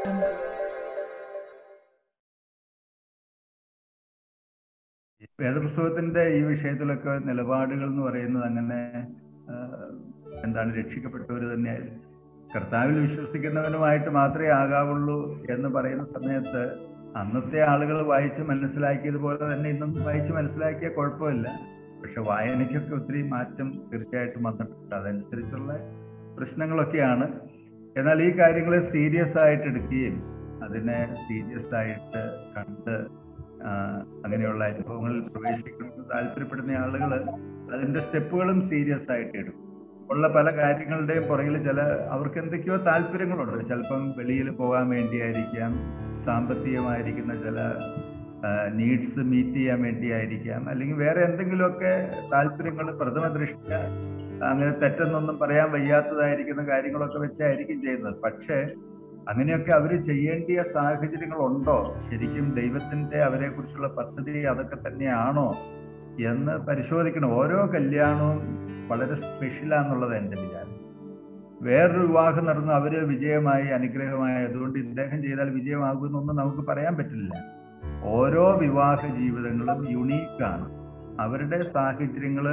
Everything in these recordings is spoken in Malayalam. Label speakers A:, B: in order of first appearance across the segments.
A: വേദപുസ്തകത്തിന്റെ ഈ വിഷയത്തിലൊക്കെ നിലപാടുകൾ എന്ന് പറയുന്നത് അങ്ങനെ ആ, എന്താണ് രക്ഷിക്കപ്പെട്ടവർ തന്നെയായിരുന്നു കർത്താവിൽ വിശ്വസിക്കുന്നവനുമായിട്ട് മാത്രമേ ആകാവുള്ളൂ എന്ന് പറയുന്ന സമയത്ത് അന്നത്തെ ആളുകൾ വായിച്ച് മനസ്സിലാക്കിയതുപോലെ തന്നെ ഇന്നും വായിച്ച് മനസ്സിലാക്കിയ കുഴപ്പമില്ല പക്ഷെ വായനയ്ക്കൊക്കെ ഒത്തിരി മാറ്റം തീർച്ചയായിട്ടും വന്നിട്ടുണ്ട് അതനുസരിച്ചുള്ള പ്രശ്നങ്ങളൊക്കെയാണ് എന്നാൽ ഈ കാര്യങ്ങളെ സീരിയസ് ആയിട്ട് എടുക്കുകയും അതിനെ സീരിയസ് ആയിട്ട് കണ്ട് ആ, അങ്ങനെയുള്ള അനുഭവങ്ങളിൽ പ്രവേശിക്കണമെന്ന് താല്പര്യപ്പെടുന്ന ആളുകൾ അതിന്റെ സ്റ്റെപ്പുകളും സീരിയസ് ആയിട്ട് എടുക്കും ഉള്ള പല കാര്യങ്ങളുടെയും പുറകിൽ ചില അവർക്ക് എന്തൊക്കെയോ താല്പര്യങ്ങളുണ്ട് ചിലപ്പം വെളിയിൽ പോകാൻ വേണ്ടിയായിരിക്കാം സാമ്പത്തികമായിരിക്കുന്ന ചില നീഡ്സ് മീറ്റ് ചെയ്യാൻ വേണ്ടിയായിരിക്കാം അല്ലെങ്കിൽ വേറെ എന്തെങ്കിലുമൊക്കെ താല്പര്യങ്ങൾ പ്രഥമ ദൃഷ്ടിയ അങ്ങനെ തെറ്റെന്നൊന്നും പറയാൻ വയ്യാത്തതായിരിക്കുന്ന കാര്യങ്ങളൊക്കെ വെച്ചായിരിക്കും ചെയ്യുന്നത് പക്ഷേ അങ്ങനെയൊക്കെ അവർ ചെയ്യേണ്ടിയ സാഹചര്യങ്ങളുണ്ടോ ശരിക്കും ദൈവത്തിന്റെ അവരെ കുറിച്ചുള്ള പദ്ധതി അതൊക്കെ തന്നെയാണോ എന്ന് പരിശോധിക്കണം ഓരോ കല്യാണവും വളരെ സ്പെഷ്യലാന്നുള്ളത് എൻ്റെ വിചാരം വേറൊരു വിവാഹം നടന്നു അവര് വിജയമായി അനുഗ്രഹമായി അതുകൊണ്ട് ഇദ്ദേഹം ചെയ്താൽ വിജയമാകുമെന്നൊന്നും നമുക്ക് പറയാൻ പറ്റില്ല ഓരോ വിവാഹ ജീവിതങ്ങളും യുണീക്കാണ് അവരുടെ സാഹചര്യങ്ങൾ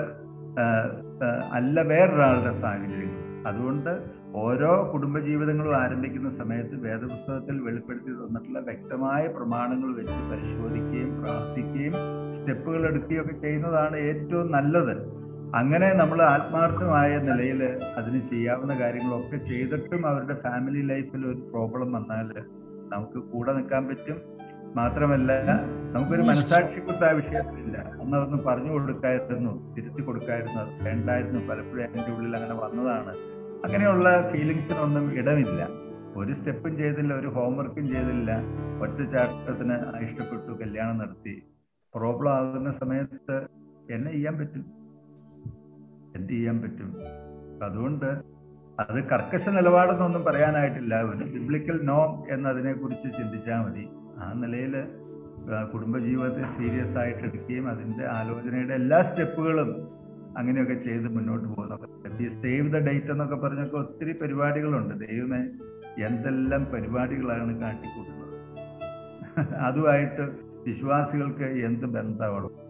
A: അല്ല വേറൊരാളുടെ സാഹചര്യങ്ങൾ അതുകൊണ്ട് ഓരോ കുടുംബജീവിതങ്ങളും ആരംഭിക്കുന്ന സമയത്ത് വേദപുസ്തകത്തിൽ വെളിപ്പെടുത്തി തന്നിട്ടുള്ള വ്യക്തമായ പ്രമാണങ്ങൾ വെച്ച് പരിശോധിക്കുകയും പ്രാർത്ഥിക്കുകയും സ്റ്റെപ്പുകൾ എടുക്കുകയും ഒക്കെ ചെയ്യുന്നതാണ് ഏറ്റവും നല്ലത് അങ്ങനെ നമ്മൾ ആത്മാർത്ഥമായ നിലയിൽ അതിന് ചെയ്യാവുന്ന കാര്യങ്ങളൊക്കെ ചെയ്തിട്ടും അവരുടെ ഫാമിലി ലൈഫിൽ ഒരു പ്രോബ്ലം വന്നാൽ നമുക്ക് കൂടെ നിൽക്കാൻ പറ്റും മാത്രമല്ല നമുക്കൊരു മനസാക്ഷിക്കുത്ത ആ വിഷയത്തിലില്ല അന്ന് അതൊന്നും പറഞ്ഞു കൊടുക്കായിരുന്നു തിരുത്തി കൊടുക്കായിരുന്നു അത് വേണ്ടായിരുന്നു പലപ്പോഴും എൻ്റെ ഉള്ളിൽ അങ്ങനെ വന്നതാണ് അങ്ങനെയുള്ള ഫീലിങ്സിനൊന്നും ഇടമില്ല ഒരു സ്റ്റെപ്പും ചെയ്തില്ല ഒരു ഹോംവർക്കും ചെയ്തില്ല ഒറ്റ ചാട്ടത്തിന് ഇഷ്ടപ്പെട്ടു കല്യാണം നടത്തി പ്രോബ്ലം ആകുന്ന സമയത്ത് എന്നെ ചെയ്യാൻ പറ്റും എന്ത് ചെയ്യാൻ പറ്റും അപ്പൊ അതുകൊണ്ട് അത് കർക്കശ നിലപാടെന്നൊന്നും പറയാനായിട്ടില്ല ഒരു ബിബ്ലിക്കൽ നോം എന്നതിനെ കുറിച്ച് ചിന്തിച്ചാൽ മതി ആ നിലയിൽ കുടുംബജീവിതത്തെ സീരിയസ് ആയിട്ട് എടുക്കുകയും അതിന്റെ ആലോചനയുടെ എല്ലാ സ്റ്റെപ്പുകളും അങ്ങനെയൊക്കെ ചെയ്ത് മുന്നോട്ട് പോകുന്നത് ഈ സേവ് ദ ഡേറ്റ് എന്നൊക്കെ പറഞ്ഞൊക്കെ ഒത്തിരി പരിപാടികളുണ്ട് ദൈവമേ എന്തെല്ലാം പരിപാടികളാണ് കാട്ടിക്കൂട്ടുന്നത് അതുമായിട്ട് വിശ്വാസികൾക്ക് എന്ത് ബന്ധമാണ്